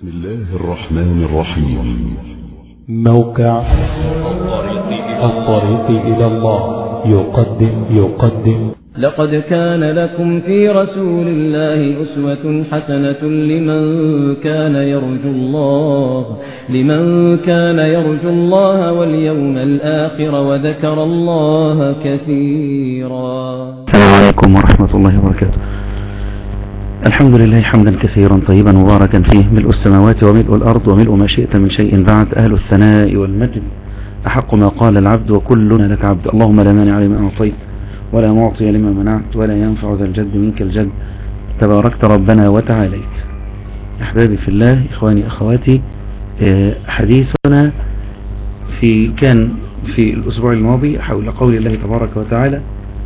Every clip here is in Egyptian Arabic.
بسم الله الرحمن الرحيم موقع الطريق إلى الله يقدم يقدم لقد كان لكم في رسول الله أسوة حسنة لمن كان يرجو الله لمن كان يرجو الله واليوم الآخر وذكر الله كثيرا السلام عليكم ورحمة الله وبركاته الحمد لله حمدا كثيرا طيبا مباركا فيه ملء السماوات وملء الأرض وملء ما شئت من شيء بعد أهل الثناء والمجد أحق ما قال العبد وكلنا لك عبد اللهم لا مانع لما أعطيت ولا معطي لما منعت ولا ينفع ذا الجد منك الجد تباركت ربنا وتعاليت أحبابي في الله إخواني أخواتي آه، حديثنا في كان في الأسبوع الماضي حول قول الله تبارك وتعالى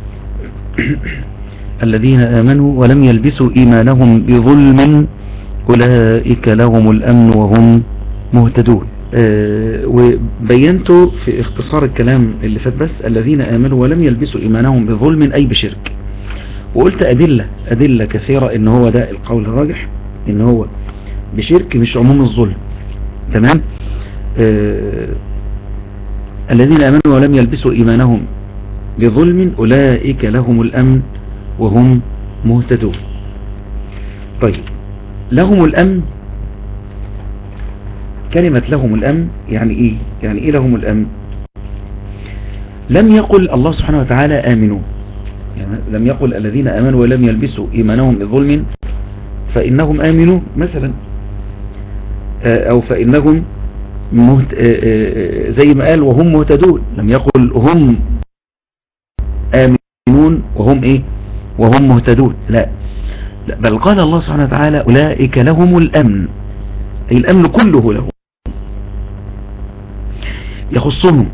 الذين آمنوا ولم يلبسوا إيمانهم بظلم أولئك لهم الأمن وهم مهتدون آه، وبينت في اختصار الكلام اللي فات بس الذين آمنوا ولم يلبسوا إيمانهم بظلم أي بشرك وقلت أدلة أدلة كثيرة إن هو ده القول الراجح إن هو بشرك مش عموم الظلم تمام آه، الذين آمنوا ولم يلبسوا إيمانهم بظلم أولئك لهم الأمن وهم مهتدون طيب لهم الأمن كلمة لهم الأمن يعني إيه يعني إيه لهم الأمن لم يقل الله سبحانه وتعالى آمنوا يعني لم يقل الذين آمنوا ولم يلبسوا إيمانهم بظلم فإنهم آمنوا مثلا آه، أو فإنهم مهت... آه، آه، زي ما قال وهم مهتدون لم يقل هم آمنون وهم إيه وهم مهتدون لا لا، بل قال الله سبحانه وتعالى أولئك لهم الأمن أي الأمن كله لهم يخصهم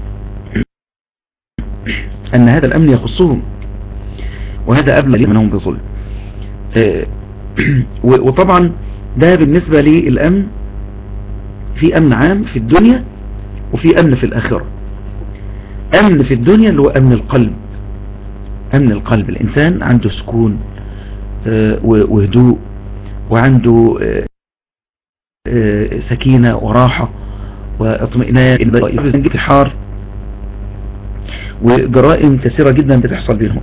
أن هذا الأمن يخصهم وهذا أبلغ منهم بظلم آه، و- وطبعا ده بالنسبة للأمن في أمن عام في الدنيا وفي أمن في الآخرة أمن في الدنيا اللي هو أمن القلب أمن القلب الإنسان عنده سكون آه، و- وهدوء وعنده آه، آه، سكينة وراحة واطمئنان انتحار وجرائم كثيرة جدا بتحصل بينهم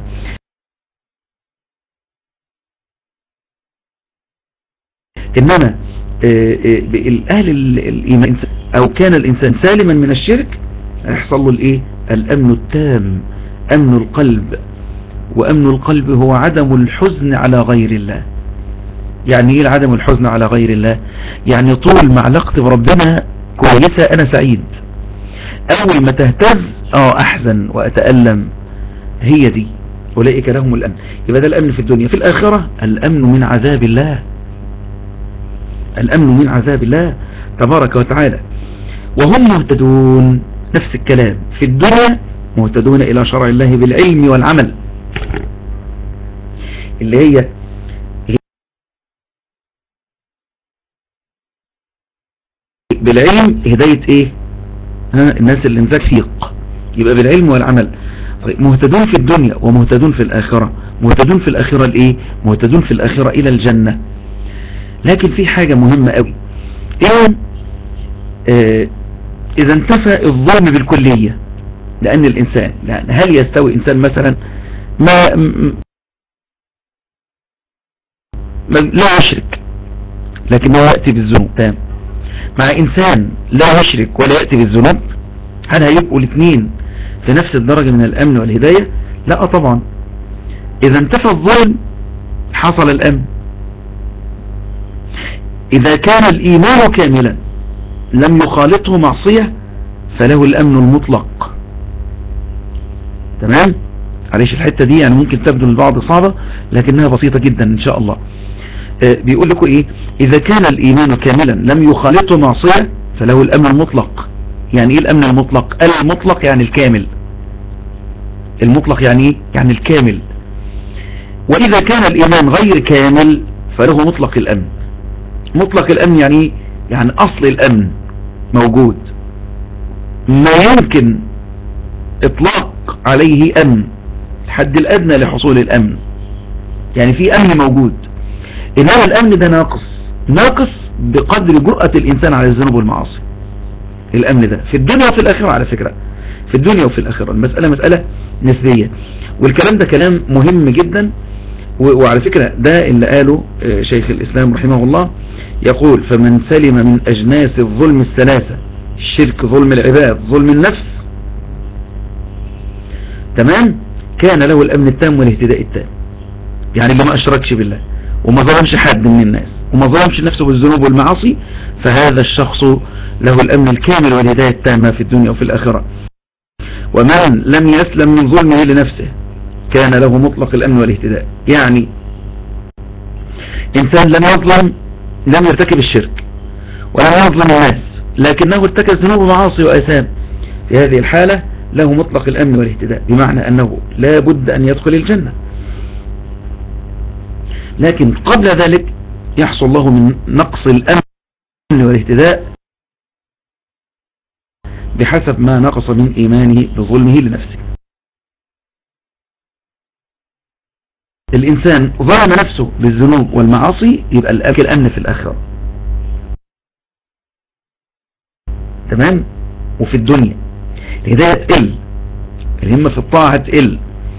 إنما آه، آه، الأهل ال- الإيمان أو كان الإنسان سالما من الشرك هيحصل له الإيه الأمن التام أمن القلب وأمن القلب هو عدم الحزن على غير الله يعني ايه عدم الحزن على غير الله يعني طول ما علاقتي بربنا كويسة انا سعيد اول ما تهتز اه احزن واتألم هي دي اولئك لهم الامن يبقى ده الامن في الدنيا في الاخرة الامن من عذاب الله الامن من عذاب الله تبارك وتعالى وهم مهتدون نفس الكلام في الدنيا مهتدون الى شرع الله بالعلم والعمل اللي هي بالعلم هداية ايه ها الناس اللي نزاك فيق يبقى بالعلم والعمل طيب مهتدون في الدنيا ومهتدون في الآخرة مهتدون في الآخرة الايه مهتدون في الآخرة الى الجنة لكن في حاجة مهمة قوي ان آه اذا انتفى الظلم بالكلية لان الانسان لأن هل يستوي انسان مثلا ما م- ما لا يشرك لكن هو يأتي بالذنوب تمام مع انسان لا يشرك ولا يأتي بالذنوب هل هيبقوا الاثنين في نفس الدرجة من الامن والهداية لا طبعا اذا انتفى الظلم حصل الامن اذا كان الايمان كاملا لم يخالطه معصية فله الامن المطلق تمام معلش الحتة دي يعني ممكن تبدو للبعض صعبة لكنها بسيطة جدا ان شاء الله آه، بيقول لكم ايه اذا كان الايمان كاملا لم يخالطه معصية فله الامن المطلق يعني ايه الامن المطلق المطلق يعني الكامل المطلق يعني ايه يعني الكامل واذا كان الايمان غير كامل فله مطلق الامن مطلق الامن يعني ايه يعني اصل الامن موجود ما يمكن اطلاق عليه امن الحد الادنى لحصول الامن يعني في امن موجود انما الامن ده ناقص ناقص بقدر جرأة الإنسان على الذنوب والمعاصي الأمن ده في الدنيا وفي الآخرة على فكرة في الدنيا وفي الآخرة المسألة مسألة نسبية والكلام ده كلام مهم جدا وعلى فكرة ده اللي قاله شيخ الإسلام رحمه الله يقول فمن سلم من أجناس الظلم الثلاثة الشرك ظلم العباد ظلم النفس تمام كان له الأمن التام والاهتداء التام يعني اللي ما أشركش بالله وما ظلمش حد من الناس وما ظلمش نفسه بالذنوب والمعاصي فهذا الشخص له الأمن الكامل والهداية التامة في الدنيا وفي الآخرة ومن لم يسلم من ظلمه لنفسه كان له مطلق الأمن والاهتداء يعني إنسان لم يظلم لم يرتكب الشرك ولم يظلم الناس لكنه ارتكب ذنوب ومعاصي وأثام في هذه الحالة له مطلق الأمن والاهتداء بمعنى أنه لا بد أن يدخل الجنة لكن قبل ذلك يحصل له من نقص الأمن والاهتداء بحسب ما نقص من إيمانه بظلمه لنفسه الإنسان ظلم نفسه بالذنوب والمعاصي يبقى الأكل أمن في الآخرة تمام وفي الدنيا الهداية تقل الهمة في الطاعة تقل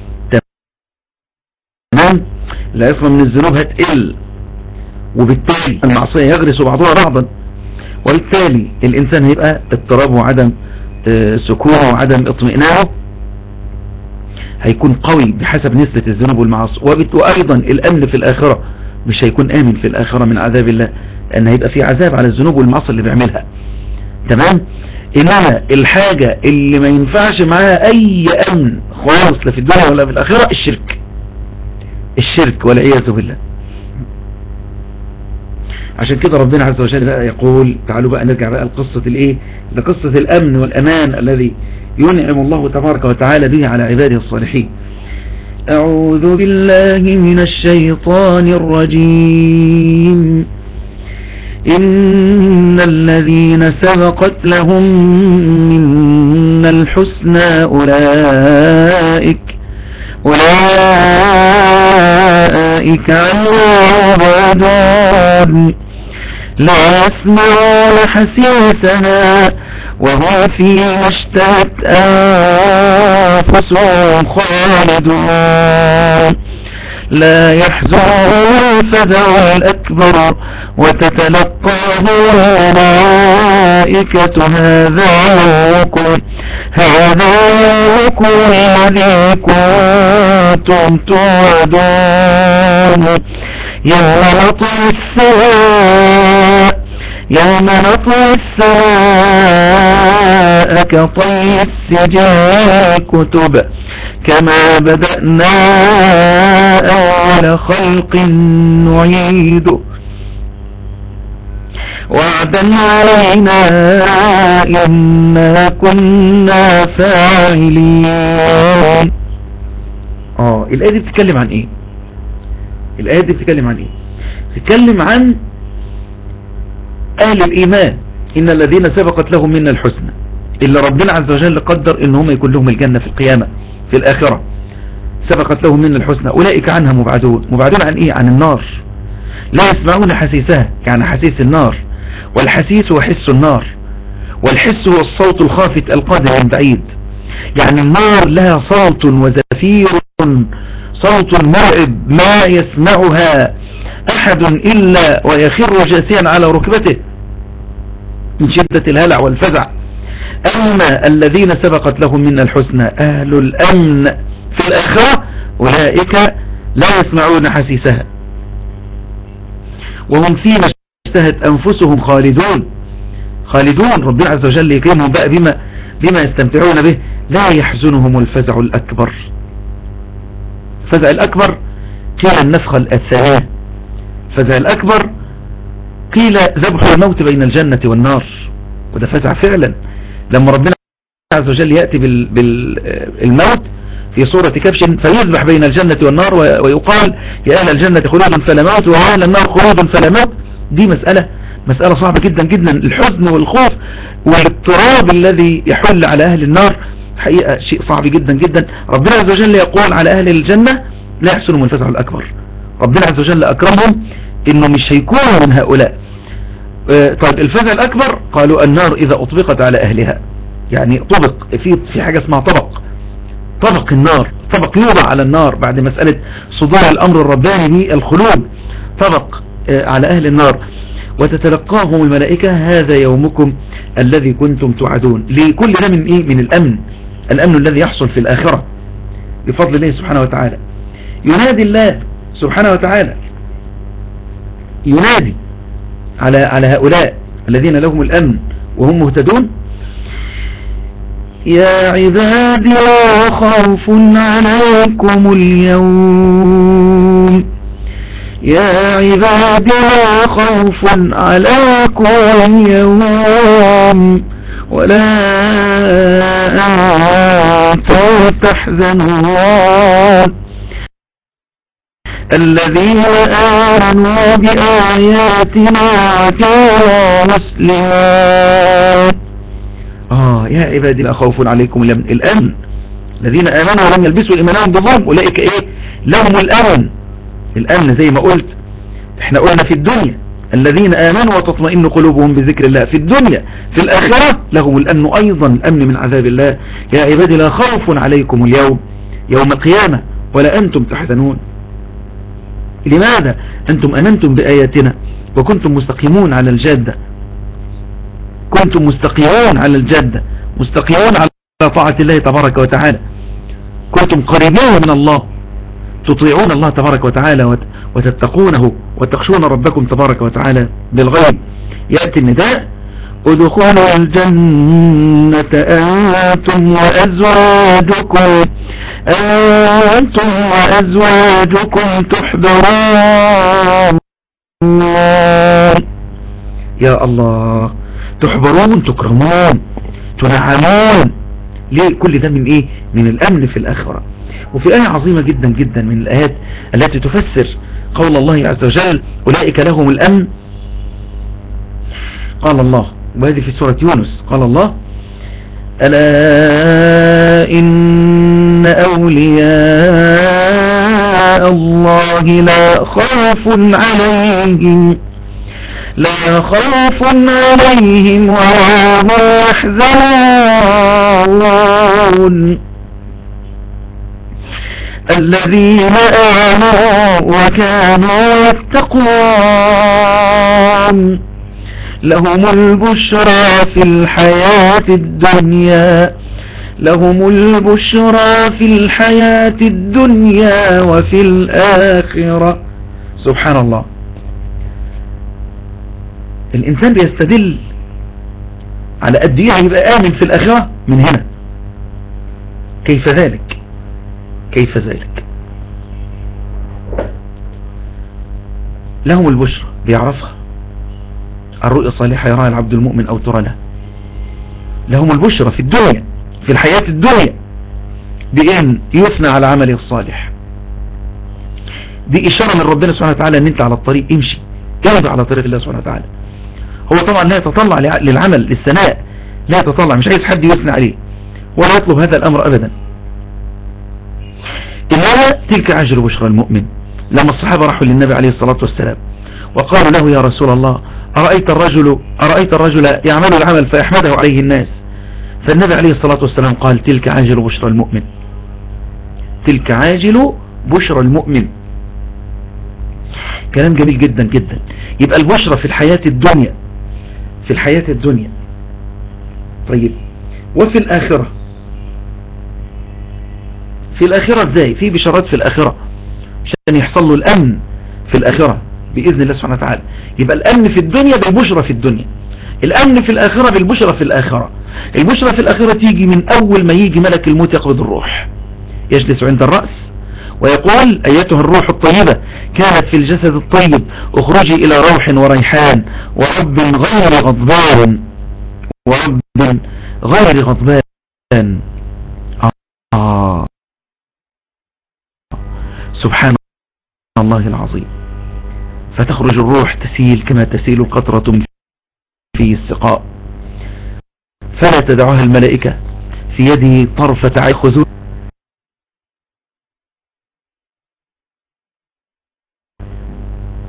تمام العصمة من الذنوب هتقل وبالتالي المعصية يغرس بعضها بعضا وبالتالي الإنسان هيبقى اضطراب وعدم سكونه وعدم اطمئنانه هيكون قوي بحسب نسبة الذنوب والمعاصي وأيضا الأمن في الآخرة مش هيكون آمن في الآخرة من عذاب الله لأن هيبقى في عذاب على الذنوب والمعاصي اللي بيعملها تمام إنما الحاجة اللي ما ينفعش معاها أي أمن خالص لا في الدنيا ولا في الآخرة الشرك الشرك والعياذ بالله عشان كده ربنا عز وجل بقى يقول تعالوا بقى نرجع بقى لقصة الايه لقصة الامن والامان الذي ينعم الله تبارك وتعالى به على عباده الصالحين اعوذ بالله من الشيطان الرجيم إن الذين سبقت لهم من الحسنى أولئك أولئك عنها مبعدون لا يسمعون حسيسها وهم فيما اشتهت أنفسهم خالدون لا يحزنهم الفزع الأكبر وتتلقاه الملائكة هذا يومكم هذا يومكم الذي كنتم توعدون يوم نطوي السماء يوم نطوي السماء كطي السجاء كتب كما بدأنا أول خلق نعيده وعدا علينا إنا كنا فاعلين اه الآية دي بتتكلم عن ايه الآية دي بتتكلم عن ايه بتتكلم عن أهل الإيمان إن الذين سبقت لهم منا الحسنى اللي ربنا عز وجل قدر إن هم يكون لهم الجنة في القيامة في الآخرة سبقت لهم منا الحسنى أولئك عنها مبعدون مبعدون عن إيه عن النار لا يسمعون حسيسها يعني حسيس النار والحسيس هو حس النار والحس هو الصوت الخافت القادم من بعيد يعني النار لها صوت وزفير صوت مرعب ما يسمعها أحد إلا ويخر جاسيا على ركبته من شدة الهلع والفزع أما الذين سبقت لهم من الحسنى أهل الأمن في الآخرة أولئك لا يسمعون حسيسها وهم فيما اشتهت أنفسهم خالدون خالدون ربنا عز وجل يكرمهم بقى بما, بما يستمتعون به لا يحزنهم الفزع الأكبر الفزع الأكبر قيل النفخة الثانية الفزع الأكبر قيل ذبح الموت بين الجنة والنار وده فزع فعلا لما ربنا عز وجل يأتي بالموت في صورة كبش فيذبح بين الجنة والنار ويقال يا أهل الجنة خلود فلا موت ويا أهل النار خلود فلا موت دي مسألة مسألة صعبة جدا جدا الحزن والخوف والاضطراب الذي يحل على أهل النار حقيقة شيء صعب جدا جدا ربنا عز وجل يقول على أهل الجنة لا يحسنهم الفزع الأكبر ربنا عز وجل أكرمهم إنه مش هيكونوا من هؤلاء آه، طيب الفزع الأكبر قالوا النار إذا أطبقت على أهلها يعني طبق في في حاجة اسمها طبق طبق النار طبق يوضع على النار بعد مسألة صدور الأمر الرباني بالخلود طبق آه، على أهل النار وتتلقاهم الملائكة هذا يومكم الذي كنتم توعدون لكل ده من إيه من الأمن الأمن الذي يحصل في الآخرة بفضل الله سبحانه وتعالى ينادي الله سبحانه وتعالى ينادي على على هؤلاء الذين لهم الأمن وهم مهتدون يا عبادي لا خوف عليكم اليوم يا عبادي لا خوف عليكم اليوم ولا أنتم تحزنون الذين آمنوا بآياتنا وكانوا مسلمين آه يا عبادي لا خوف عليكم الأمن الأمن الذين آمنوا ولم يلبسوا إيمانهم بظلم أولئك إيه لهم الأمن الأمن زي ما قلت احنا قلنا في الدنيا الذين آمنوا وتطمئن قلوبهم بذكر الله في الدنيا في الآخرة لهم الأمن أيضا الأمن من عذاب الله يا عبادي لا خوف عليكم اليوم يوم القيامة ولا أنتم تحزنون لماذا أنتم أمنتم بآياتنا وكنتم مستقيمون على الجادة كنتم مستقيمون على الجادة مستقيمون على طاعة الله تبارك وتعالى كنتم قريبين من الله تطيعون الله تبارك وتعالى وتتقونه وتخشون ربكم تبارك وتعالى بالغيب يأتي النداء ادخلوا الجنة أنتم وأزواجكم أنتم وأزواجكم تحبرون يا الله تحبرون تكرمون تنعمون ليه كل ده من ايه من الامن في الاخرة وفي آية عظيمة جدا جدا من الآيات التي تفسر قول الله عز وجل أولئك لهم الأمن قال الله وهذه في سورة يونس قال الله ألا إن أولياء الله لا خوف عليهم لا خوف عليهم ولا هم يحزنون الذين آمنوا وكانوا يتقون لهم البشرى في الحياة الدنيا لهم البشرى في الحياة الدنيا وفي الآخرة سبحان الله الإنسان بيستدل على قد ايه هيبقى آمن في الآخرة من هنا كيف ذلك كيف ذلك لهم البشرى بيعرفها الرؤيا الصالحة يراها العبد المؤمن أو ترى له لهم البشرى في الدنيا في الحياة الدنيا بأن يثنى على عمله الصالح دي إشارة من ربنا سبحانه وتعالى أن أنت على الطريق امشي جرب على طريق الله سبحانه وتعالى هو طبعا لا يتطلع للعمل للثناء لا يتطلع مش عايز حد يثنى عليه ولا يطلب هذا الأمر أبدا إنما تلك عجل بشرى المؤمن لما الصحابة راحوا للنبي عليه الصلاة والسلام وقالوا له يا رسول الله أرأيت الرجل أرأيت الرجل يعمل العمل فيحمده عليه الناس فالنبي عليه الصلاة والسلام قال تلك عاجل بشرى المؤمن تلك عاجل بشرى المؤمن كلام جميل جدا جدا يبقى البشرى في الحياة الدنيا في الحياة الدنيا طيب وفي الآخرة في الآخرة ازاي في بشارات في الآخرة عشان يحصل له الأمن في الآخرة بإذن الله سبحانه وتعالى يبقى الأمن في الدنيا بالبشرة في الدنيا الأمن في الآخرة بالبشرة في الآخرة البشرة في الآخرة تيجي من أول ما يجي ملك الموت يقبض الروح يجلس عند الرأس ويقول أيتها الروح الطيبة كانت في الجسد الطيب اخرجي إلى روح وريحان ورب غير غضبان ورب غير غضبان آه سبحان الله العظيم فتخرج الروح تسيل كما تسيل قطرة في السقاء فلا تدعها الملائكة في يده طرفة عين خذوا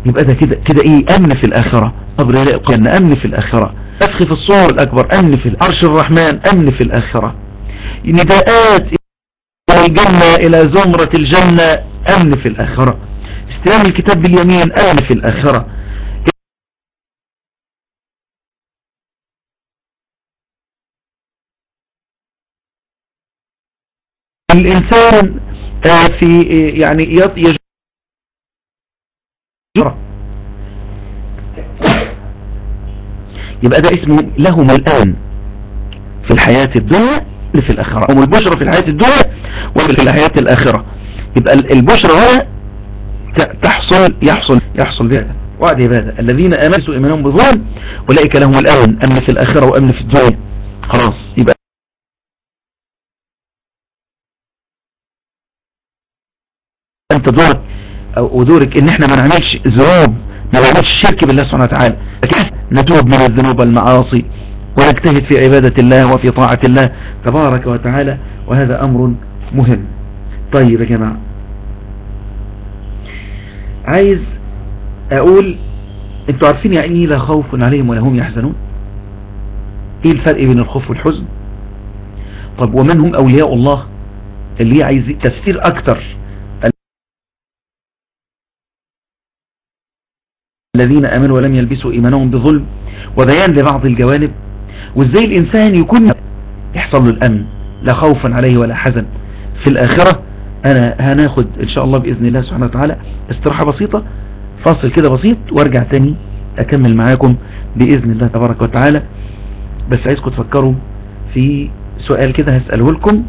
يبقى ده كده كده ايه امن في الاخرة قبر الجنة امن في الاخرة نفخ في الصور الاكبر امن في عرش الرحمن امن في الاخرة نداءات الى الجنة الى زمرة الجنة امن في الاخرة استلام الكتاب باليمين امن في الاخرة الانسان آه، في آه، يعني يط- يج- يبقى ده اسمه لهم الآن في الحياة الدنيا في الآخرة هم البشرى في الحياة الدنيا وفي الحياة الآخرة يبقى ال- البشرى هنا ت- تحصل يحصل يحصل بها وعد عبادة الذين آمنوا إيمانهم بظلم أولئك لهم الآن أمن في الآخرة وأمن في الدنيا خلاص يبقى انت دورك أو- ودورك ان احنا ما نعملش ذنوب ما نعملش شرك بالله سبحانه وتعالى لكن نتوب من الذنوب والمعاصي ونجتهد في عبادة الله وفي طاعة الله تبارك وتعالى وهذا امر مهم طيب يا جماعة عايز اقول انتوا عارفين يعني ايه لا خوف عليهم ولا هم يحزنون ايه الفرق بين الخوف والحزن طب ومن هم اولياء الله اللي هي عايز تفسير اكتر الذين امنوا ولم يلبسوا ايمانهم بظلم وبيان لبعض الجوانب وازاي الانسان يكون يحصل له الامن لا خوف عليه ولا حزن في الاخرة انا هناخد ان شاء الله باذن الله سبحانه وتعالى استراحة بسيطة فاصل كده بسيط وارجع تاني اكمل معاكم باذن الله تبارك وتعالى بس عايزكم تفكروا في سؤال كده هسأله لكم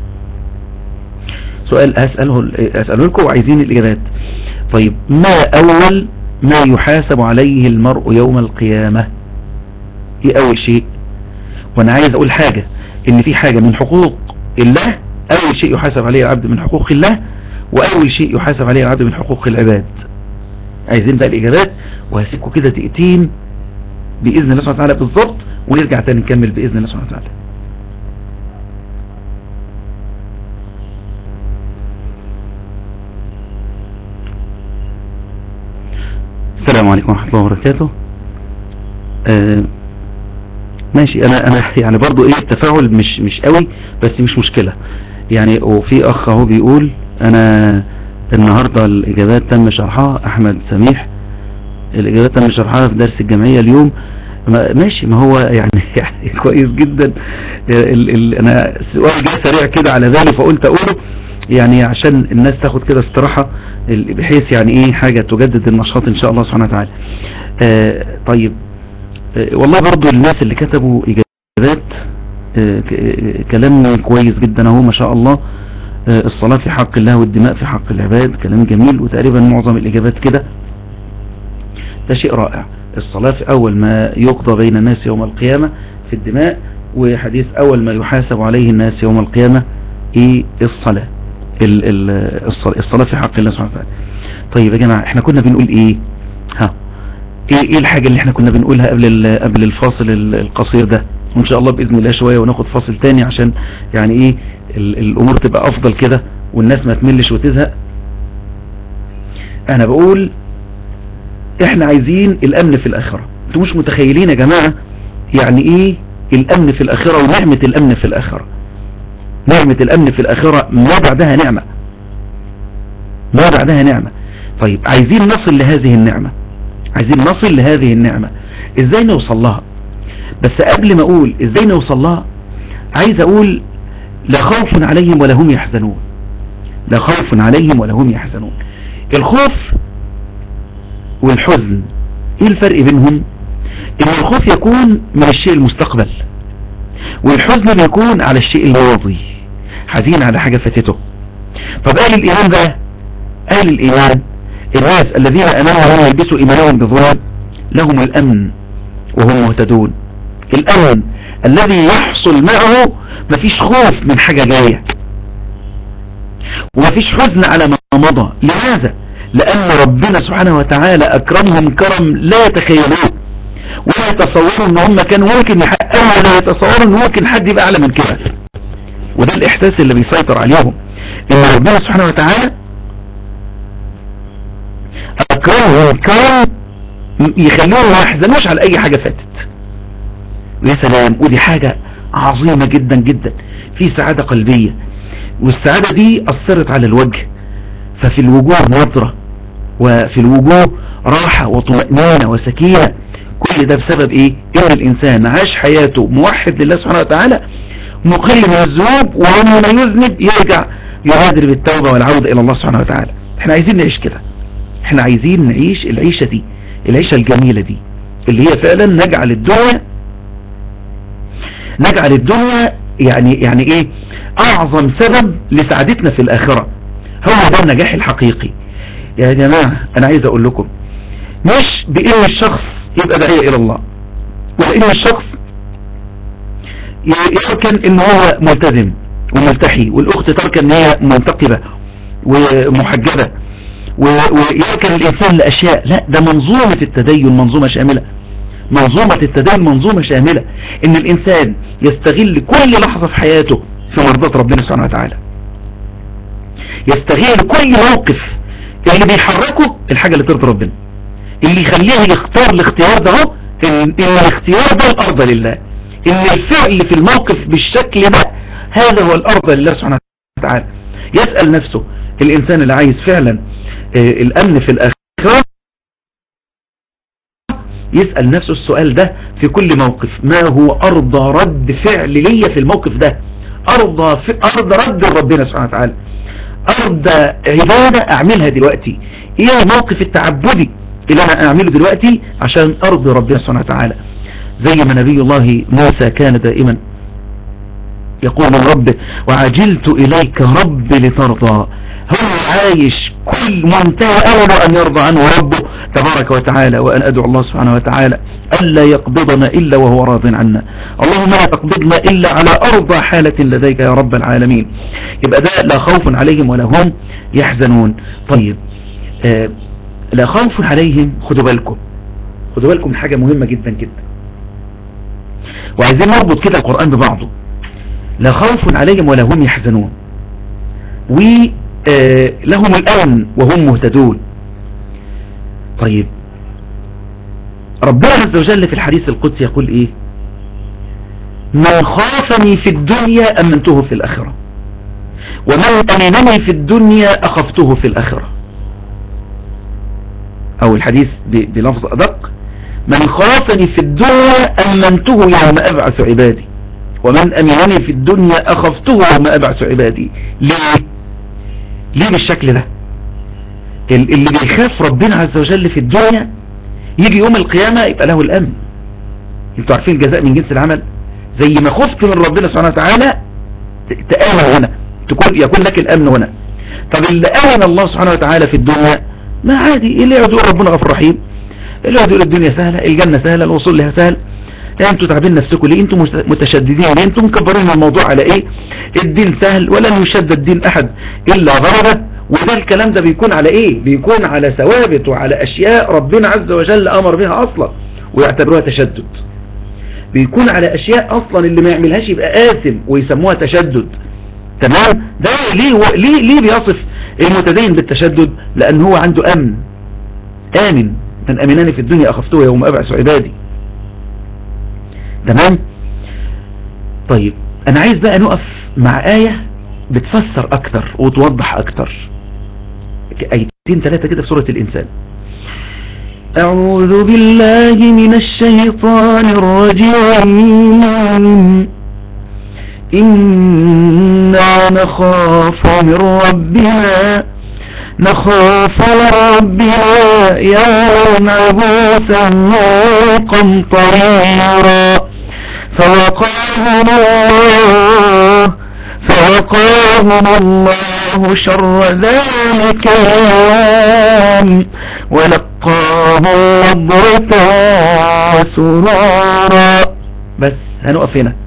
سؤال هسأله هسأله لكم وعايزين الإجابات طيب ما أول ما يحاسب عليه المرء يوم القيامة ايه أول شيء وأنا عايز أقول حاجة إن في حاجة من حقوق الله أول شيء يحاسب عليه العبد من حقوق الله وأول شيء يحاسب عليه العبد من حقوق العباد عايزين بقى الإجابات وهسيبكم كده دقيقتين بإذن الله سبحانه وتعالى بالظبط ونرجع تاني نكمل بإذن الله سبحانه وتعالى السلام عليكم ورحمة الله وبركاته آه ماشي انا انا يعني برضو ايه التفاعل مش مش قوي بس مش مشكلة يعني وفي اخ اهو بيقول انا النهاردة الاجابات تم شرحها احمد سميح الاجابات تم شرحها في درس الجمعية اليوم ما ماشي ما هو يعني, يعني كويس جدا ال ال انا سؤال جاي سريع كده على بالي فقلت اقوله يعني عشان الناس تاخد كده استراحة ال- بحيث يعني ايه حاجة تجدد النشاط ان شاء الله سبحانه وتعالى آه طيب آه والله برضو الناس اللي كتبوا اجابات آه ك- آه، كلام كويس جدا اهو ما شاء الله آه الصلاة في حق الله والدماء في حق العباد كلام جميل وتقريبا معظم الاجابات كده ده شيء رائع الصلاة في أول ما يقضى بين الناس يوم القيامة في الدماء وحديث أول ما يحاسب عليه الناس يوم القيامة إيه الصلاة ال- ال- الصلاة الصلاة في حق الله سبحانه وتعالى طيب يا جماعة احنا كنا بنقول ايه ها ايه ايه الحاجة اللي احنا كنا بنقولها قبل ال- قبل الفاصل ال- القصير ده وان شاء الله بإذن الله شوية وناخد فاصل تاني عشان يعني ايه ال- الامور تبقى افضل كده والناس ما تملش وتزهق انا بقول احنا عايزين الامن في الاخرة انتوا مش متخيلين يا جماعة يعني ايه الامن في الاخرة ونعمة الامن في الاخرة نعمة الامن في الاخرة ما بعدها نعمة ما بعدها نعمة طيب عايزين نصل لهذه النعمة عايزين نصل لهذه النعمة ازاي نوصل لها بس قبل ما اقول ازاي نوصل لها عايز اقول لا خوف عليهم ولا هم يحزنون لا خوف عليهم ولا هم يحزنون الخوف والحزن ايه الفرق بينهم ان الخوف يكون من الشيء المستقبل والحزن بيكون على الشيء الماضي حزين على حاجة فاتته طب اهل الايمان بقى اهل الايمان الناس الذين امنوا ولم يلبسوا ايمانهم بظلم لهم الامن وهم مهتدون الامن الذي يحصل معه مفيش خوف من حاجة جاية ومفيش حزن على ما مضى لماذا لان ربنا سبحانه وتعالى اكرمهم كرم لا يتخيلوه ولا يتصوروا ان هم كانوا ممكن يحققوا ولا يتصوروا ان ممكن حد يبقى اعلى من كده وده الاحساس اللي بيسيطر عليهم ان ربنا سبحانه وتعالى يكرمهم كرم يخليهم ما يحزنوش على اي حاجة فاتت ويا سلام ودي حاجة عظيمة جدا جدا في سعادة قلبية والسعادة دي اثرت على الوجه ففي الوجوه نظرة وفي الوجوه راحة وطمأنينة وسكينة كل ده بسبب ايه ان الانسان عاش حياته موحد لله سبحانه وتعالى مقل من الذنوب ولما يذنب يرجع يبادر بالتوبة والعودة الى الله سبحانه وتعالى احنا عايزين نعيش كده احنا عايزين نعيش العيشة دي العيشة الجميلة دي اللي هي فعلا نجعل الدنيا نجعل الدنيا يعني يعني ايه اعظم سبب لسعادتنا في الاخرة هو ده النجاح الحقيقي يا جماعة انا عايز اقول لكم مش بان الشخص يبقى داعية الى الله وان الشخص يركن ان هو ملتزم وملتحي والاخت تركن ان هي منتقبة ومحجبة ويركن الانسان لاشياء لا ده منظومة التدين منظومة شاملة منظومة التدين منظومة شاملة ان الانسان يستغل كل لحظة في حياته في مرضات ربنا سبحانه وتعالى يستغل كل موقف اللي بيحركه الحاجة اللي ترضي ربنا اللي يخليه يختار الاختيار ده هو ان, إن الاختيار ده الارض لله ان الفعل في الموقف بالشكل ده هذا هو الارض لله سبحانه وتعالى يسأل نفسه الانسان اللي عايز فعلا آه الامن في الاخرة يسأل نفسه السؤال ده في كل موقف ما هو ارضى رد فعل ليا في الموقف ده ارضى في ارضى رد ربنا سبحانه وتعالى ارضى عبادة اعملها دلوقتي ايه الموقف التعبدي اللي انا اعمله دلوقتي عشان ارضي ربنا سبحانه وتعالى زي ما نبي الله موسى كان دائما يقول الرب وعجلت اليك رب لترضى هو عايش كل منتهى امله ان يرضى عنه ربه تبارك وتعالى وان ادعو الله سبحانه وتعالى الا يقبضنا الا وهو راض عنا اللهم لا تقبضنا الا على ارضى حالة لديك يا رب العالمين يبقى ده لا خوف عليهم ولا هم يحزنون طيب آه لا خوف عليهم خدوا بالكم خدوا بالكم من حاجة مهمة جدا جدا وعايزين نربط كده القرآن ببعضه لا خوف عليهم ولا هم يحزنون ولهم الأمن وهم مهتدون طيب ربنا عز وجل في الحديث القدسي يقول ايه من خافني في الدنيا أمنته في الآخرة ومن أمنني في الدنيا أخفته في الآخرة او الحديث بلفظ ادق من خافني في الدنيا امنته يوم ابعث عبادي ومن امنني في الدنيا اخفته يوم ابعث عبادي ليه ليه بالشكل ده اللي بيخاف ربنا عز وجل في الدنيا يجي يوم القيامة يبقى له الامن انتوا عارفين الجزاء من جنس العمل زي ما خفت من ربنا سبحانه وتعالى تآمن هنا تكون يكون لك الامن هنا طب اللي امن الله سبحانه وتعالى في الدنيا ما عادي اللي يقعد يقول ربنا غفور رحيم اللي يقعد يقول الدنيا سهلة الجنة سهلة الوصول لها سهل لا انتوا تعبين نفسكم ليه انتوا متشددين ليه انتوا مكبرين الموضوع على ايه الدين سهل ولن يشدد دين احد الا غلبه وده الكلام ده بيكون على ايه بيكون على ثوابت وعلى اشياء ربنا عز وجل امر بها اصلا ويعتبروها تشدد بيكون على اشياء اصلا اللي ما يعملهاش يبقى آثم ويسموها تشدد تمام ده ليه ليه ليه بيصف المتدين بالتشدد لان هو عنده امن امن من امناني في الدنيا اخفته يوم ابعث عبادي تمام طيب انا عايز بقى نقف مع آية بتفسر اكتر وتوضح اكتر ايتين ثلاثة كده في سورة الانسان أعوذ بالله من الشيطان الرجيم إنا نخاف من ربنا نخاف من ربنا يوم عبوسا قمطريرا فوقاهم الله فوقاهم الله شر ذلك اليوم ولقاهم نضرة وسرورا بس هنقف هنا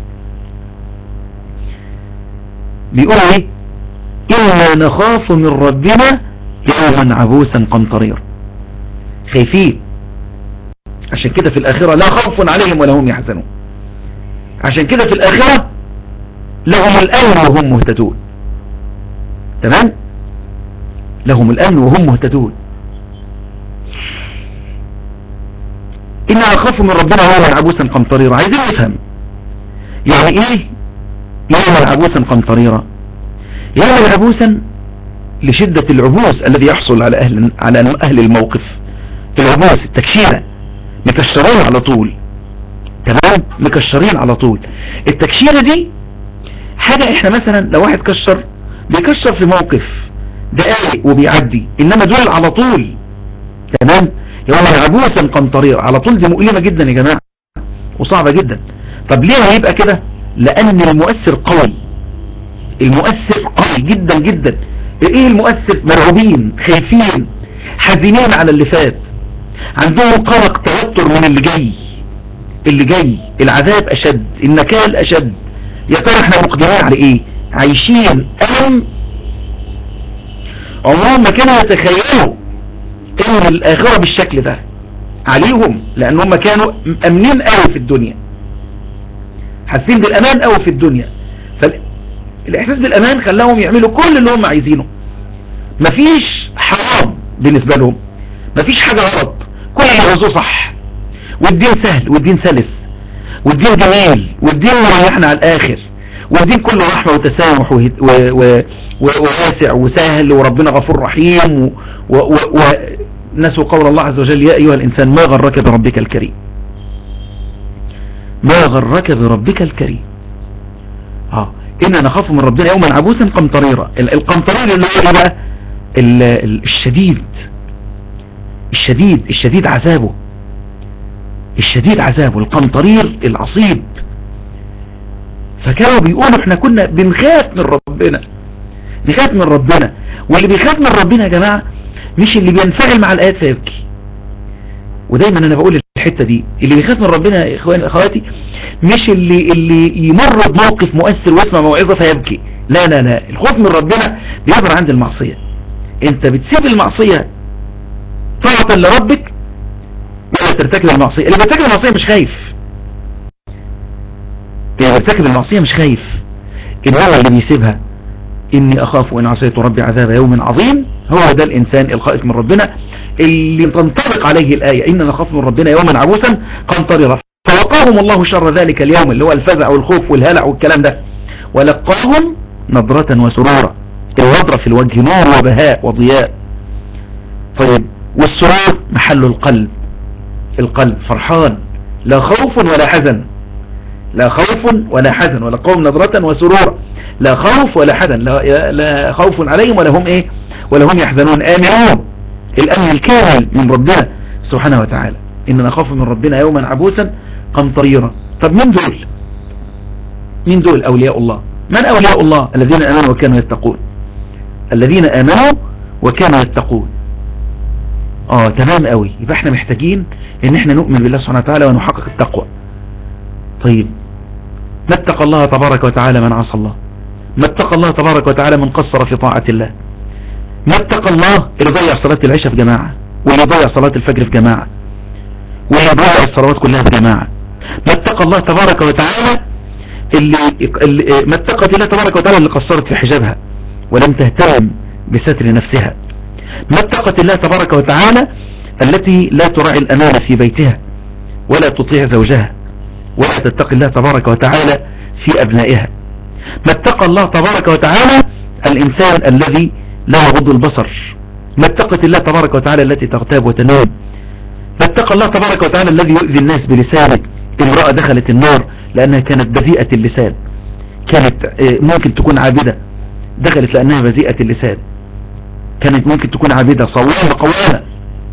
بيقول ايه إنا نخاف من ربنا يوما عبوسا قمطريرا خايفين عشان كده في الآخرة لا خوف عليهم ولا هم يحزنون عشان كده في الآخرة لهم الأمن وهم مهتدون تمام لهم الأمن وهم مهتدون إنا أخاف من ربنا يوما عبوسا قمطريرا عايزين نفهم يعني إيه يوما عبوسا قمطريرا يوما عبوسا لشدة العبوس الذي يحصل على أهل, على أهل الموقف العبوس التكشيرة مكشرين على طول تمام مكشرين على طول التكشيرة دي حاجة احنا مثلا لو واحد كشر بيكشر في موقف دقائق وبيعدي انما دول على طول تمام يوم عبوسا قمطرير على طول دي مؤلمة جدا يا جماعة وصعبة جدا طب ليه هيبقى كده لان المؤثر قوي المؤثر قوي جدا جدا ايه المؤثر مرعوبين خايفين حزينين على اللي فات عندهم قلق توتر من اللي جاي اللي جاي العذاب اشد النكال اشد يا ترى احنا مقدرين على ايه عايشين ألم عمرهم ما كانوا يتخيلوا ان الاخرة بالشكل ده عليهم لان هم كانوا امنين قوي في الدنيا حاسين بالامان قوي في الدنيا فالاحساس بالامان خلاهم يعملوا كل اللي هم عايزينه مفيش حرام بالنسبة لهم مفيش حاجة غلط كل اللي عاوزوه صح والدين سهل والدين سلس والدين جميل والدين مريحنا على الاخر والدين كله رحمة وتسامح وواسع وسهل وربنا غفور رحيم ونسوا قول الله عز وجل يا أيها الإنسان ما غرك بربك الكريم ما غرك بربك الكريم اه إنا نخاف من ربنا يوما عبوسا قمطريرا القمطرير اللي هو بقى الشديد الشديد الشديد عذابه الشديد عذابه القمطرير العصيب فكانوا بيقولوا احنا كنا بنخاف من ربنا بيخاف من ربنا واللي بيخاف من ربنا يا جماعة مش اللي بينفعل مع الآيات فيبكي ودايما انا بقول الحتة دي اللي بيخاف من ربنا يا اخواني اخواتي مش اللي اللي يمر بموقف مؤثر ويسمع موعظة فيبكي لا لا لا الخوف من ربنا بيظهر عند المعصية انت بتسيب المعصية طاعة لربك ولا ترتكب المعصية اللي بيرتكب المعصية مش خايف اللي بيرتكب المعصية مش خايف انما اللي بيسيبها إني أخاف إن عصيت ربي عذاب يوم عظيم هو ده الإنسان الخائف من ربنا اللي تنطبق عليه الآية إننا نخاف من ربنا يوما عبوسا قمطررا فوقاهم الله شر ذلك اليوم اللي هو الفزع والخوف والهلع والكلام ده ولقاهم نظرة وسرورا النظرة في الوجه نور وبهاء وضياء طيب والسرور محل القلب القلب فرحان لا خوف ولا حزن لا خوف ولا حزن ولقاهم نظرة وسرورا لا خوف ولا حزن لا, لا خوف عليهم ولا هم ايه ولا هم يحزنون آمنون الأمن الكامل من ربنا سبحانه وتعالى إننا نخاف من ربنا يوما عبوسا قمطريرا طب من دول من دول أولياء الله من أولياء الله الذين آمنوا وكانوا يتقون الذين آمنوا وكانوا يتقون اه تمام قوي يبقى احنا محتاجين ان احنا نؤمن بالله سبحانه وتعالى ونحقق التقوى طيب ما اتقى الله تبارك وتعالى من عصى الله ما اتقى الله تبارك وتعالى من قصر في طاعة الله ما اتقى الله اللي ضيع صلاة العشاء في جماعة واللي ضيع صلاة الفجر في جماعة واللي ضيع الصلوات كلها في جماعة ما اتقى الله تبارك وتعالى اللي, اللي ما اتقت الله تبارك وتعالى اللي قصرت في حجابها ولم تهتم بستر نفسها ما اتقت الله تبارك وتعالى التي لا تراعي الأمانة في بيتها ولا تطيع زوجها ولا تتقي الله تبارك وتعالى في أبنائها ما اتقى الله تبارك وتعالى الإنسان الذي لا يغض البصر ما اتقت الله تبارك وتعالى التي تغتاب وتنام ما اتقى الله تبارك وتعالى الذي يؤذي الناس بلسانه امرأة دخلت النار لأنها كانت بذيئة اللسان كانت ممكن تكون عابدة دخلت لأنها بذيئة اللسان كانت ممكن تكون عابدة صوامة قوامة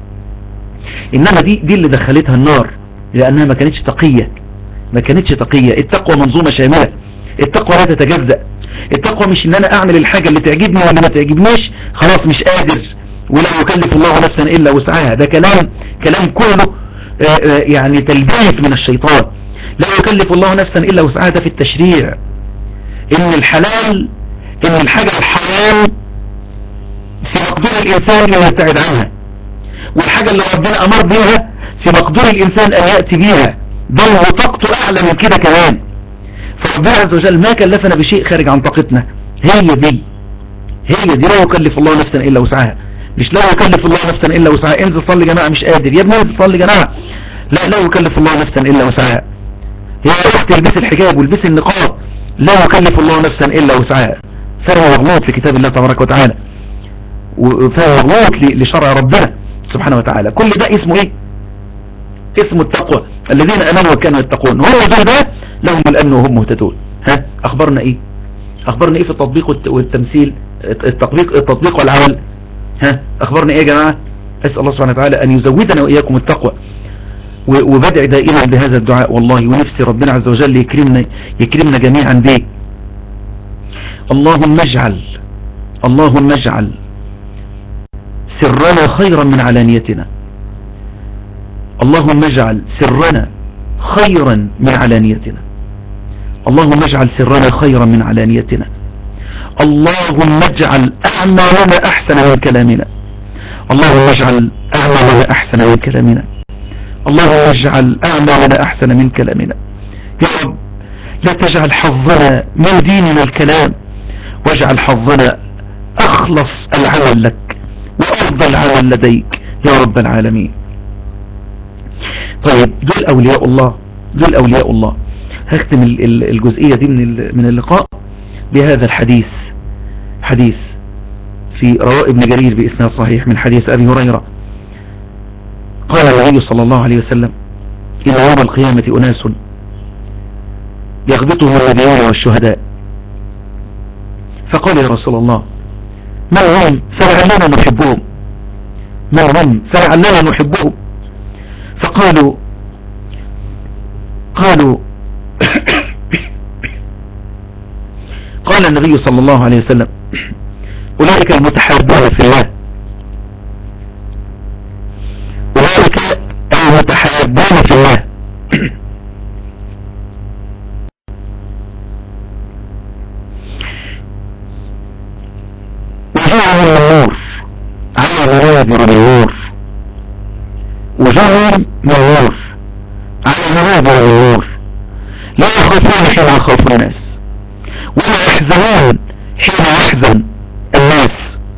إنما دي دي اللي دخلتها النار لأنها ما كانتش تقية ما كانتش تقية التقوى منظومة شاملة التقوى لا تتجزأ التقوى مش ان انا اعمل الحاجة اللي تعجبني ولا ما تعجبنيش خلاص مش قادر ولا يكلف الله نفسا الا وسعها ده كلام كلام كله يعني تلبيس من الشيطان لا يكلف الله نفسا الا وسعها ده في التشريع ان الحلال ان الحاجة الحرام في مقدور الانسان ان يبتعد عنها والحاجة اللي ربنا امر بيها في مقدور الانسان ان يأتي بيها بل وطاقته اعلى من كده كمان فربنا عز وجل ما كلفنا بشيء خارج عن طاقتنا هي دي هي دي لا يكلف الله نفسا الا وسعها مش لا يكلف الله نفسا الا وسعها انزل صلي جماعة مش قادر يا ابني انزل صلي جماعة لا لا يكلف الله نفسا الا وسعها يا اختي البسي الحجاب والبسي النقاب لا يكلف الله نفسا الا وسعها فهو مغلوط في كتاب الله تبارك وتعالى فهو مغلوط لشرع ربنا سبحانه وتعالى كل ده اسمه ايه اسمه التقوى الذين امنوا وكانوا يتقون هم دول ده لهم الامن وهم مهتدون ها اخبرنا ايه اخبرنا ايه في التطبيق والتمثيل التطبيق التطبيق والعمل ها اخبرنا ايه يا جماعه اسال الله سبحانه وتعالى ان يزودنا واياكم التقوى وبدعي دائما بهذا الدعاء والله ونفسي ربنا عز وجل يكرمنا يكرمنا جميعا به اللهم اجعل اللهم اجعل سرنا خيرا من علانيتنا اللهم اجعل سرنا خيرا من علانيتنا اللهم اجعل سرنا خيرا من علانيتنا اللهم اجعل أعمالنا أحسن من كلامنا اللهم اجعل أعمالنا أحسن من كلامنا اللهم اجعل أعمالنا أحسن من كلامنا يا رب لا تجعل حظنا من ديننا الكلام واجعل حظنا أخلص العمل لك وأفضل عمل لديك يا رب العالمين طيب دول أولياء الله دول أولياء الله هختم الجزئية دي من من اللقاء بهذا الحديث حديث في رواء ابن جرير بإسناد صحيح من حديث أبي هريرة قال النبي صلى الله عليه وسلم إن يوم القيامة أناس يغبطهم النبيون والشهداء فقال يا رسول الله ما هم فلعلنا نحبهم ما هم فلعلنا نحبهم فقالوا قالوا قال النبي صلى الله عليه وسلم أولئك المتحابون في الله أولئك المتحابون في الله وجوههم النور على منابر النور وجوههم نور على منابر النور لا يخافون حين يخاف الناس ولا يحزنون حين يحزن الناس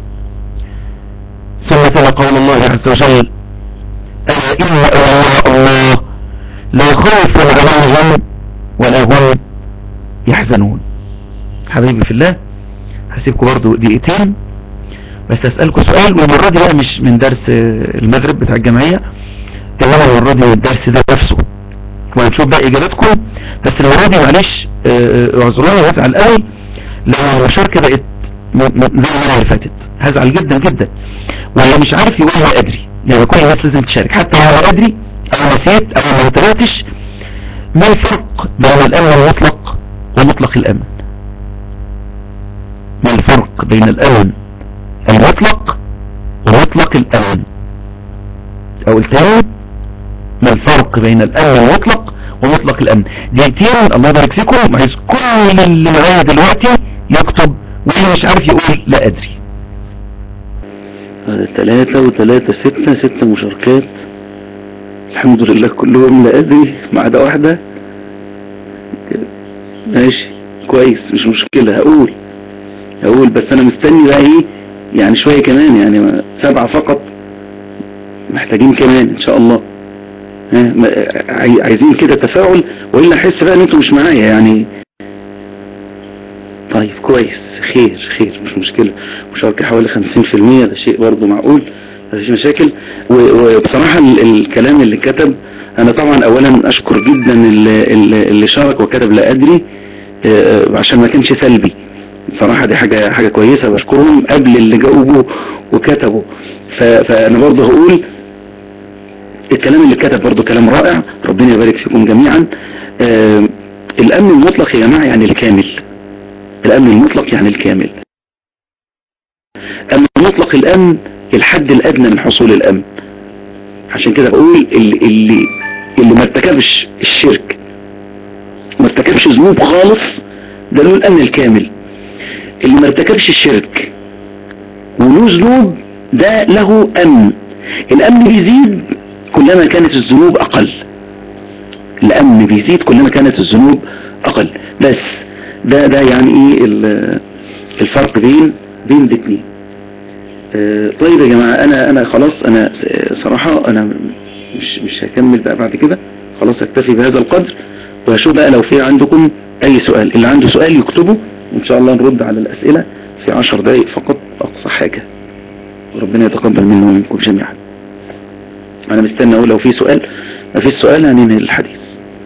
ثم تلا قول الله عز وجل ألا إن أولياء الله لا خوف عليهم ولا هم يحزنون حبيبي في الله هسيبكم برضو دقيقتين بس أسألكم سؤال والمرة دي بقى مش من درس المغرب بتاع الجمعية انما المرة دي من الدرس ده نفسه وهنشوف بقى إجاباتكم بس المرة دي معلش اعذروني وازعل قوي لو المشاركة بقت زي المرة اللي فاتت هزعل جدا جدا ولا مش عارف يقول لا أدري يعني كل الناس لازم تشارك حتى لو لا أدري أو نسيت أو ما تبعتش ما الفرق بين الأمن المطلق ومطلق الأمن ما الفرق بين الأمن المطلق ومطلق الأمن أو التاني ما الفرق بين الأمن المطلق ومطلق الأمن دقيقتين الله يبارك فيكم عايز كل اللي معايا دلوقتي يكتب واللي مش عارف يقول لا أدري ثلاثة وثلاثة ستة ستة مشاركات الحمد لله كلهم لا أدري ما عدا واحدة ماشي كويس مش مشكلة هقول هقول بس أنا مستني بقى إيه يعني شوية كمان يعني سبعة فقط محتاجين كمان إن شاء الله ها عايزين كده تفاعل وإلا أحس بقى إن أنتوا مش معايا يعني طيب كويس خير خير مش مشكلة مشاركة حوالي 50% ده شيء برضه معقول مفيش مشاكل وبصراحة الكلام اللي كتب انا طبعا اولا اشكر جدا اللي, اللي شارك وكتب لا ادري عشان ما كانش سلبي بصراحة دي حاجة حاجة كويسة بشكرهم قبل اللي جاوبوا وكتبوا فانا برضه هقول الكلام اللي كتب برضه كلام رائع ربنا يبارك فيكم جميعا الامن المطلق يا جماعة يعني الكامل الامن المطلق يعني الكامل اما مطلق الامن الحد الادنى من حصول الامن عشان كده بقول اللي اللي, اللي ما ارتكبش الشرك ما ارتكبش ذنوب خالص ده له الامن الكامل اللي ما ارتكبش الشرك وله ذنوب ده له امن الامن بيزيد كلما كانت الذنوب اقل الامن بيزيد كلما كانت الذنوب اقل بس ده ده يعني ايه الفرق بين بين الاثنين طيب يا جماعة انا انا خلاص انا صراحة انا مش مش مش هكمل بقى بعد كده خلاص اكتفي بهذا القدر وهشوف بقى لو في عندكم اي سؤال اللي عنده سؤال يكتبه وان شاء الله نرد على الاسئلة في عشر دقايق فقط اقصى حاجة وربنا يتقبل منا ومنكم جميعا انا مستنى اقول لو في سؤال ما فيش سؤال هننهي الحديث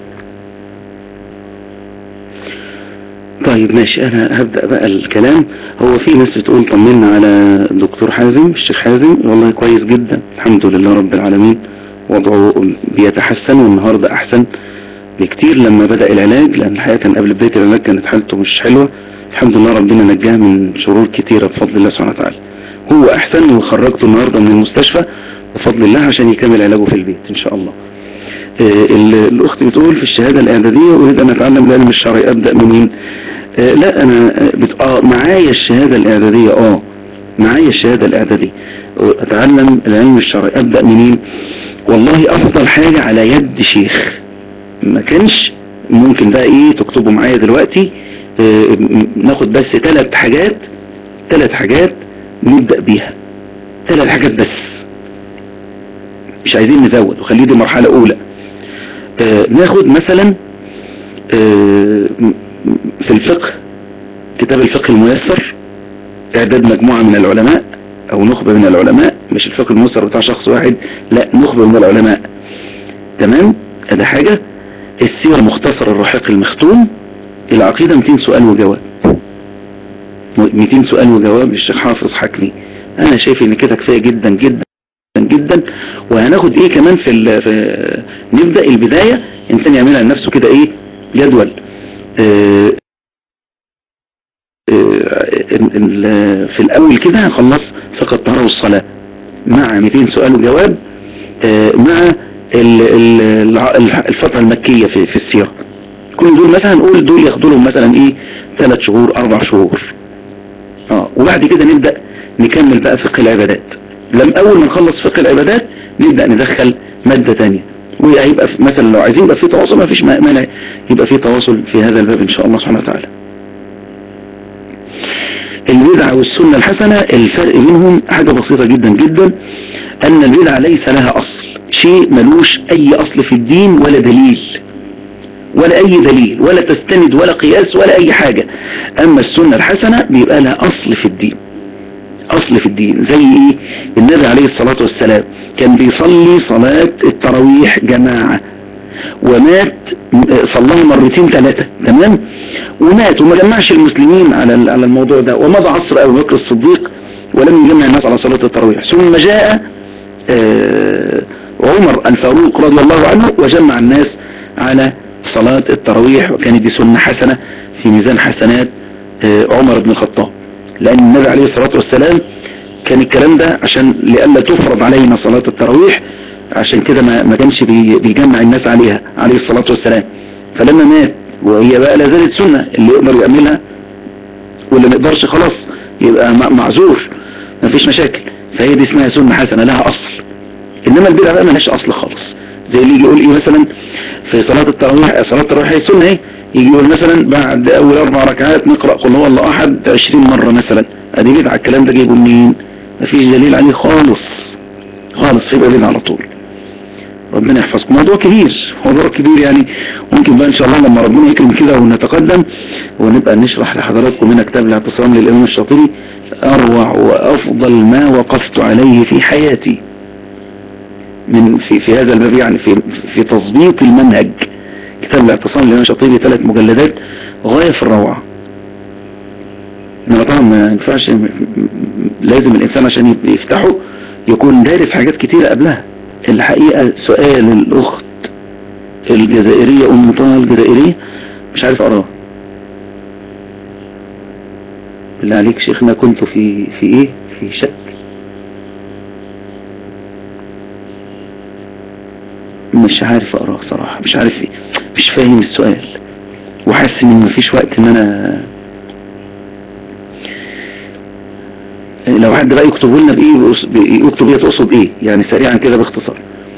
طيب ماشي انا هبدأ بقى الكلام هو في ناس بتقول طمنا على الدكتور حازم الشيخ حازم والله كويس جدا الحمد لله رب العالمين وضعه بيتحسن والنهاردة احسن بكتير لما بدأ العلاج لان الحقيقة كان قبل بداية العلاج كانت حالته مش حلوة الحمد لله ربنا نجاه من شرور كتيرة بفضل الله سبحانه وتعالى هو احسن وخرجته النهاردة من المستشفى بفضل الله عشان يكمل علاجه في البيت ان شاء الله آه، ال- الاخت بتقول في الشهادة الاعدادية اريد ان اتعلم العلم الشرعي ابدأ منين آه، لا انا آه، بت... اه معايا الشهادة الاعدادية اه معايا الشهادة الاعدادية اتعلم العلم الشرعي ابدأ منين والله افضل حاجة على يد شيخ ما كانش ممكن بقى ايه تكتبوا معايا دلوقتي آه، م- ناخد بس ثلاث حاجات ثلاث حاجات نبدأ بيها ثلاث حاجات بس مش عايزين نزود وخليه دي مرحلة اولى آه، ناخد مثلا آه، م- م- في الفقه كتاب الفقه الميسر اعداد مجموعة من العلماء او نخبة من العلماء مش الفقه الميسر بتاع شخص واحد لا نخبة من العلماء تمام ادي حاجة السير مختصر الرحيق المختوم العقيدة 200 سؤال وجواب 200 سؤال وجواب للشيخ حافظ حكمي انا شايف ان كده كفاية جدا جدا جدا وهناخد ايه كمان في, ال- في نبدأ البداية انسان يعملها لنفسه كده ايه جدول آه، آه، ال- ال- في الاول كده هنخلص فقه الطهارة والصلاة مع 200 سؤال وجواب آه، مع ال- ال- الع- الح- الفترة المكية في, في السيرة كل دول مثلا نقول دول ياخدوا لهم مثلا ايه ثلاث شهور اربع شهور اه وبعد كده نبدأ نكمل بقى فقه العبادات لما اول ما نخلص فقه العبادات نبدأ ندخل مادة تانية وهيبقى في- مثلا لو عايزين يبقى في تواصل ما فيش مانع يبقى في تواصل في هذا الباب ان شاء الله سبحانه وتعالى البدعة والسنة الحسنة الفرق بينهم حاجة بسيطة جدا جدا ان البدعة ليس لها اصل شيء ملوش اي اصل في الدين ولا دليل ولا اي دليل ولا تستند ولا قياس ولا اي حاجة اما السنة الحسنة بيبقى لها اصل في الدين اصل في الدين زي ايه النبي عليه الصلاة والسلام كان بيصلي صلاة التراويح جماعة ومات صلاها مرتين ثلاثة تمام ومات وما جمعش المسلمين على على الموضوع ده ومضى عصر ابو بكر الصديق ولم يجمع الناس على صلاة التراويح ثم جاء آه، عمر الفاروق رضي الله عنه وجمع الناس على صلاة التراويح وكانت دي سنة حسنة في ميزان حسنات آه، عمر بن الخطاب لأن النبي عليه الصلاة والسلام كان الكلام ده عشان لئلا تفرض علينا صلاة التراويح عشان كده ما ما كانش بي- بيجمع الناس عليها عليه الصلاة والسلام فلما مات وهي بقى لا زالت سنة اللي يقدر يعملها واللي ما يقدرش خلاص يبقى م- معذور ما فيش مشاكل فهي دي اسمها سنة حسنة لها أصل إنما البدعة بقى ملهاش أصل خالص زي اللي يجي يقول إيه مثلا في صلاة التراويح صلاة التراويح هي سنة اهي يجي يقول مثلا بعد أول أربع ركعات نقرأ قل هو الله أحد 20 مرة مثلا أدي بدعة الكلام ده جايبه منين مفيش دليل عليه خالص خالص يبقى بدعة على طول ربنا يحفظكم موضوع كبير موضوع كبير يعني ممكن بقى ان شاء الله لما ربنا يكرم كده ونتقدم ونبقى نشرح لحضراتكم هنا كتاب الاعتصام للامام الشاطبي اروع وافضل ما وقفت عليه في حياتي من في في هذا الباب يعني في في تظبيط المنهج كتاب الاعتصام للامام الشاطبي ثلاث مجلدات غايه في الروعه انما طبعا ما ينفعش لازم الانسان عشان يفتحه يكون دارس حاجات كتيره قبلها الحقيقة سؤال الأخت الجزائرية أم طه الجزائرية مش عارف أقراه بالله عليك شيخنا كنت في في إيه في شك مش عارف أقراه صراحة مش عارف إيه مش فاهم السؤال وحاسس إن مفيش وقت إن أنا لو حد بقى يكتبوا لنا بايه بإيه- يكتب ايه تقصد ايه يعني سريعا كده باختصار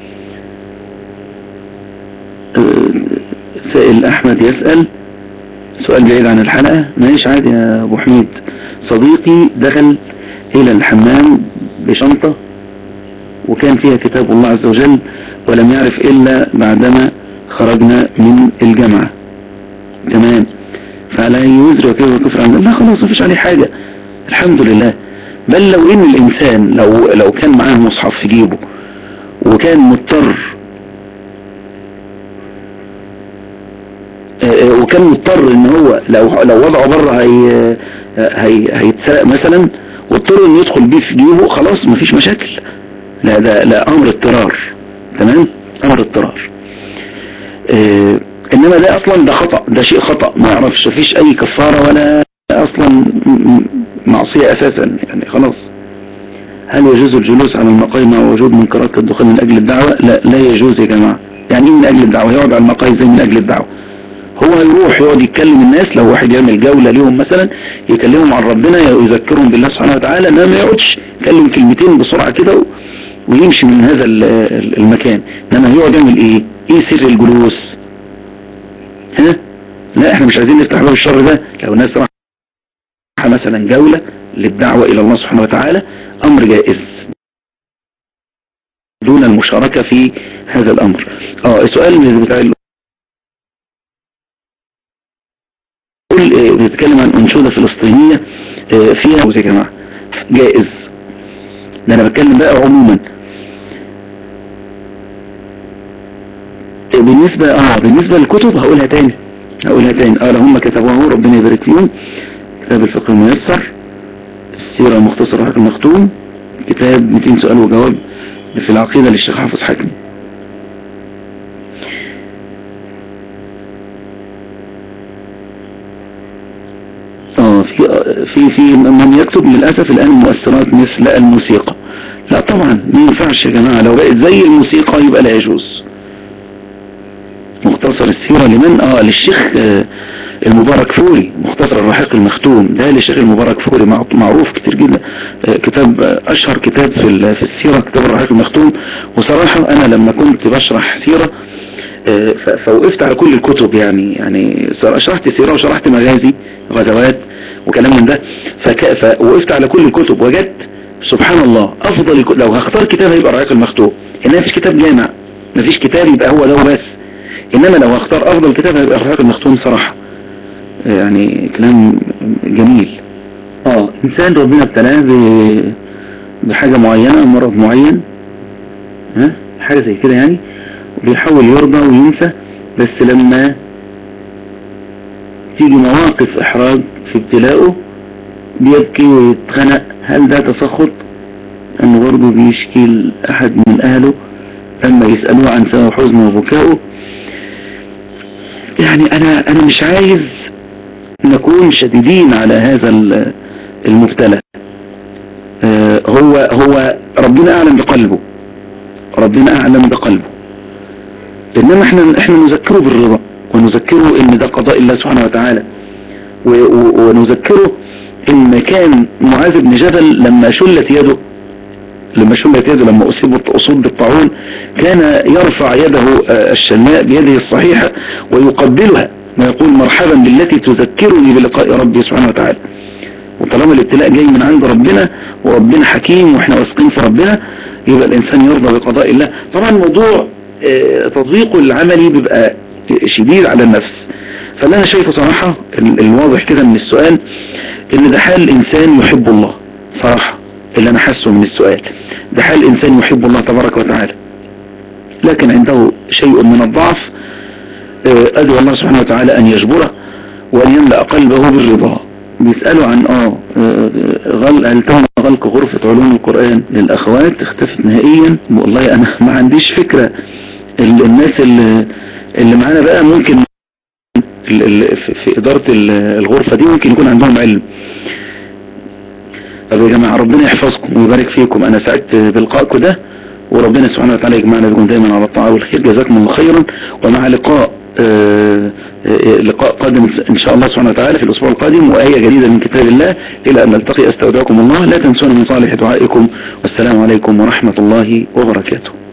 آه، سائل احمد يسأل سؤال بعيد عن الحلقة ماشي عادي يا ابو حميد صديقي دخل الى الحمام بشنطة وكان فيها كتاب الله عز وجل ولم يعرف إلا بعدما خرجنا من الجامعة تمام فعلى وزر وكيف وكفر عن الله خلاص مفيش عليه حاجة الحمد لله بل لو ان الانسان لو لو كان معاه مصحف في جيبه وكان مضطر آه، آه، وكان مضطر ان هو لو لو وضعه بره هي هي هيتسرق مثلا واضطر انه يدخل بيه في جيبه خلاص مفيش مشاكل لا ده لا امر اضطرار تمام امر اضطرار آه، انما ده اصلا ده خطأ ده شيء خطأ ما يعرفش مفيش اي كفارة ولا اصلا م- م- معصية اساسا يعني خلاص هل يجوز الجلوس على المقاهي مع وجود منكرات كالدخان من اجل الدعوة لا لا يجوز يا جماعة يعني ايه من اجل الدعوة يقعد على المقاهي زي من اجل الدعوة هو هيروح يقعد يتكلم الناس لو واحد يعمل جولة ليهم مثلا يكلمهم عن ربنا يذكرهم بالله سبحانه وتعالى انما ما يقعدش يتكلم كلمتين بسرعة كده و- ويمشي من هذا ال- ال- المكان انما يقعد يعمل ايه ايه سر الجلوس ها لا احنا مش عايزين نفتح باب الشر ده لو الناس راح مثلا جولة للدعوة الى الله سبحانه وتعالى امر جائز دون المشاركة في هذا الامر اه السؤال بتاع ال- قول آه، بيتكلم عن انشودة فلسطينية آه، فيها يا جماعة جائز ده انا بتكلم بقى عموما بالنسبة اه بالنسبة للكتب هقولها تاني هقولها تاني اه هم كتبوها ربنا يبارك فيهم كتاب الفقه الميسر السيرة المختصرة حق المختوم كتاب 200 سؤال وجواب في العقيدة للشيخ حافظ حكمي اه في في في من يكتب للاسف الان مؤثرات مثل الموسيقى لا طبعا ما ينفعش يا جماعه لو بقت زي الموسيقى يبقى لا يجوز مختصر السيرة لمن اه للشيخ آه، المبارك فوري مختصر الرحيق المختوم ده للشيخ المبارك فوري مع- معروف كتير جدا آه، كتاب آه، اشهر كتاب في ال- في السيرة كتاب الرحيق المختوم وصراحة انا لما كنت بشرح سيرة آه، ف- فوقفت على كل الكتب يعني يعني صر- شرحت سيرة وشرحت مغازي غزوات وكلام من ده فك- فوقفت على كل الكتب وجدت سبحان الله افضل الك- لو هختار كتاب هيبقى الرحيق المختوم انما مفيش كتاب جامع مفيش كتاب يبقى هو ده بس انما لو هختار افضل كتاب هيبقى الرحيق المختوم صراحة يعني كلام جميل اه انسان ربنا ابتلاه ب- بحاجة معينة مرض معين ها حاجة زي كده يعني بيحاول يرضى وينسى بس لما تيجي مواقف احراج في ابتلاءه بيبكي ويتخنق هل ده تسخط انه برضه بيشكي لاحد من اهله لما يسألوه عن سبب حزنه وبكائه يعني انا انا مش عايز نكون شديدين على هذا ال- المبتلى آه، هو هو ربنا اعلم بقلبه ربنا اعلم بقلبه انما احنا احنا نذكره بالرضا ونذكره ان ده قضاء الله سبحانه وتعالى و- و- ونذكره ان كان معاذ بن جبل لما شلت يده لما شلت يده لما أصيب أصيب بالطاعون كان يرفع يده آه، الشماء بيده الصحيحة ويقبلها ويقول مرحبا بالتي تذكرني بلقاء ربي سبحانه وتعالى وطالما الابتلاء جاي من عند ربنا وربنا حكيم واحنا واثقين في ربنا يبقى الانسان يرضى بقضاء الله طبعا موضوع آه، تطبيقه العملي بيبقى شديد على النفس فاللي انا شايفه صراحة ال- الواضح كده من السؤال ان ده حال انسان يحب الله صراحة اللي انا حاسه من السؤال ده حال انسان يحب الله تبارك وتعالى لكن عنده شيء من الضعف آه، ادعو الله سبحانه وتعالى ان يجبره وان يملأ قلبه بالرضا بيسألوا عن اه آه، غل هل تم غلق غرفة علوم القرآن للأخوات اختفت نهائيا والله أنا ما عنديش فكرة ال- الناس اللي, اللي معانا بقى ممكن ال- ال- في- في إدارة ال- الغرفة دي ممكن يكون عندهم علم طب يا جماعة ربنا يحفظكم ويبارك فيكم أنا سعدت بلقائكم ده وربنا سبحانه وتعالى يجمعنا بكم دايما على الطاعة والخير جزاكم الله خيرا ومع لقاء آه، آه، لقاء قادم إن شاء الله سبحانه وتعالى في الأسبوع القادم وآية جديدة من كتاب الله إلى أن نلتقي أستودعكم الله لا تنسون من صالح دعائكم والسلام عليكم ورحمة الله وبركاته